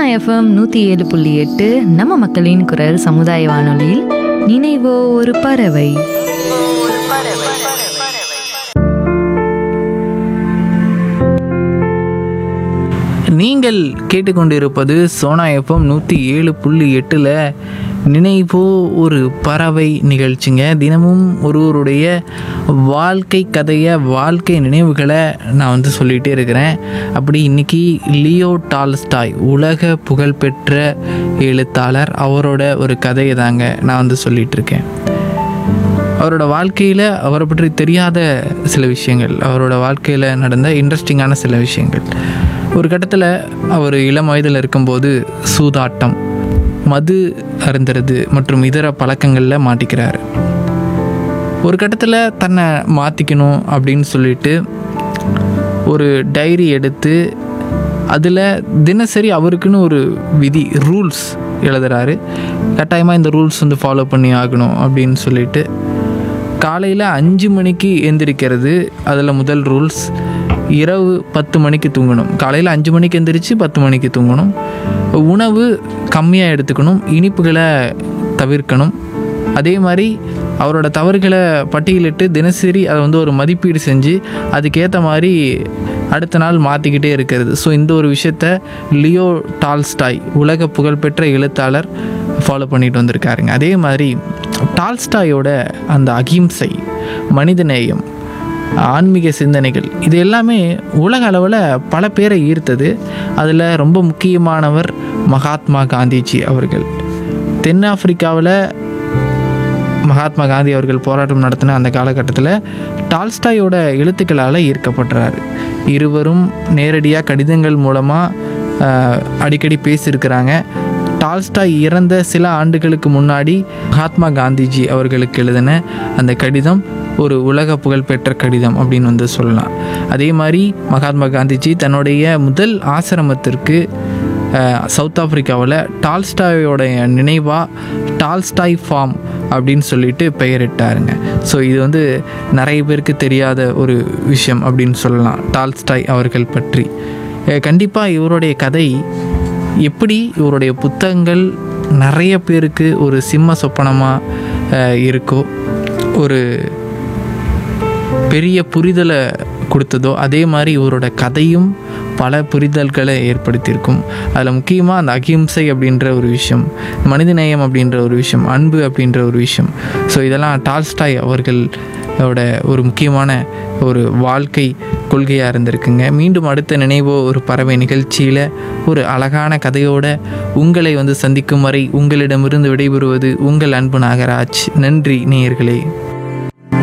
FM நூற்றி ஏழு புள்ளி எட்டு நம்ம மக்களின் குரல் சமுதாய வானொலியில் நினைவோ ஒரு பறவை நீங்கள் கேட்டுக்கொண்டிருப்பது சோனா எஃப்எம் நூற்றி ஏழு புள்ளி எட்டில் நினைவோ ஒரு பறவை நிகழ்ச்சிங்க தினமும் ஒருவருடைய வாழ்க்கை கதையை வாழ்க்கை நினைவுகளை நான் வந்து சொல்லிகிட்டே இருக்கிறேன் அப்படி இன்னைக்கு லியோ டால்ஸ்டாய் உலக புகழ்பெற்ற எழுத்தாளர் அவரோட ஒரு கதையை தாங்க நான் வந்து சொல்லிகிட்டு இருக்கேன் அவரோட வாழ்க்கையில் அவரை பற்றி தெரியாத சில விஷயங்கள் அவரோட வாழ்க்கையில் நடந்த இன்ட்ரெஸ்டிங்கான சில விஷயங்கள் ஒரு கட்டத்தில் அவர் இளம் வயதில் இருக்கும்போது சூதாட்டம் மது அருந்துறது மற்றும் இதர பழக்கங்களில் மாட்டிக்கிறார் ஒரு கட்டத்தில் தன்னை மாற்றிக்கணும் அப்படின்னு சொல்லிட்டு ஒரு டைரி எடுத்து அதில் தினசரி அவருக்குன்னு ஒரு விதி ரூல்ஸ் எழுதுறாரு கட்டாயமாக இந்த ரூல்ஸ் வந்து ஃபாலோ பண்ணி ஆகணும் அப்படின்னு சொல்லிட்டு காலையில் அஞ்சு மணிக்கு எந்திரிக்கிறது அதில் முதல் ரூல்ஸ் இரவு பத்து மணிக்கு தூங்கணும் காலையில் அஞ்சு மணிக்கு எந்திரிச்சு பத்து மணிக்கு தூங்கணும் உணவு கம்மியாக எடுத்துக்கணும் இனிப்புகளை தவிர்க்கணும் அதே மாதிரி அவரோட தவறுகளை பட்டியலிட்டு தினசரி அதை வந்து ஒரு மதிப்பீடு செஞ்சு அதுக்கேற்ற மாதிரி அடுத்த நாள் மாற்றிக்கிட்டே இருக்கிறது ஸோ இந்த ஒரு விஷயத்த லியோ டால்ஸ்டாய் உலக புகழ்பெற்ற எழுத்தாளர் ஃபாலோ பண்ணிட்டு வந்திருக்காருங்க அதே மாதிரி டால்ஸ்டாயோட அந்த அகிம்சை மனிதநேயம் ஆன்மீக சிந்தனைகள் இது எல்லாமே உலக அளவில் பல பேரை ஈர்த்தது அதில் ரொம்ப முக்கியமானவர் மகாத்மா காந்திஜி அவர்கள் தென்னாப்பிரிக்காவில் மகாத்மா காந்தி அவர்கள் போராட்டம் நடத்தின அந்த காலகட்டத்தில் டால்ஸ்டாயோட எழுத்துக்களால் ஈர்க்கப்படுறாரு இருவரும் நேரடியாக கடிதங்கள் மூலமாக அடிக்கடி பேசியிருக்கிறாங்க டால்ஸ்டாய் இறந்த சில ஆண்டுகளுக்கு முன்னாடி மகாத்மா காந்திஜி அவர்களுக்கு எழுதின அந்த கடிதம் ஒரு உலக புகழ்பெற்ற கடிதம் அப்படின்னு வந்து சொல்லலாம் அதே மாதிரி மகாத்மா காந்திஜி தன்னுடைய முதல் ஆசிரமத்திற்கு அஹ், சவுத் ஆப்பிரிக்காவில் டால்ஸ்டாயோடைய நினைவாக டால்ஸ்டாய் ஃபார்ம் அப்படின்னு சொல்லிட்டு பெயரிட்டாருங்க ஸோ இது வந்து நிறைய பேருக்கு தெரியாத ஒரு விஷயம் அப்படின்னு சொல்லலாம் டால்ஸ்டாய் அவர்கள் பற்றி கண்டிப்பாக இவருடைய கதை எப்படி இவருடைய புத்தகங்கள் நிறைய பேருக்கு ஒரு சிம்ம சொப்பனமாக இருக்கோ ஒரு பெரிய புரிதலை கொடுத்ததோ அதே மாதிரி இவரோட கதையும் பல புரிதல்களை ஏற்படுத்தியிருக்கும் அதில் முக்கியமாக அந்த அகிம்சை அப்படின்ற ஒரு விஷயம் மனிதநேயம் அப்படின்ற ஒரு விஷயம் அன்பு அப்படின்ற ஒரு விஷயம் ஸோ இதெல்லாம் டால்ஸ்டாய் அவர்களோட ஒரு முக்கியமான ஒரு வாழ்க்கை கொள்கையாக இருந்திருக்குங்க மீண்டும் அடுத்த நினைவோ ஒரு பறவை நிகழ்ச்சியில் ஒரு அழகான கதையோட உங்களை வந்து சந்திக்கும் வரை உங்களிடமிருந்து விடைபெறுவது உங்கள் அன்பு நாகராஜ் நன்றி நேயர்களே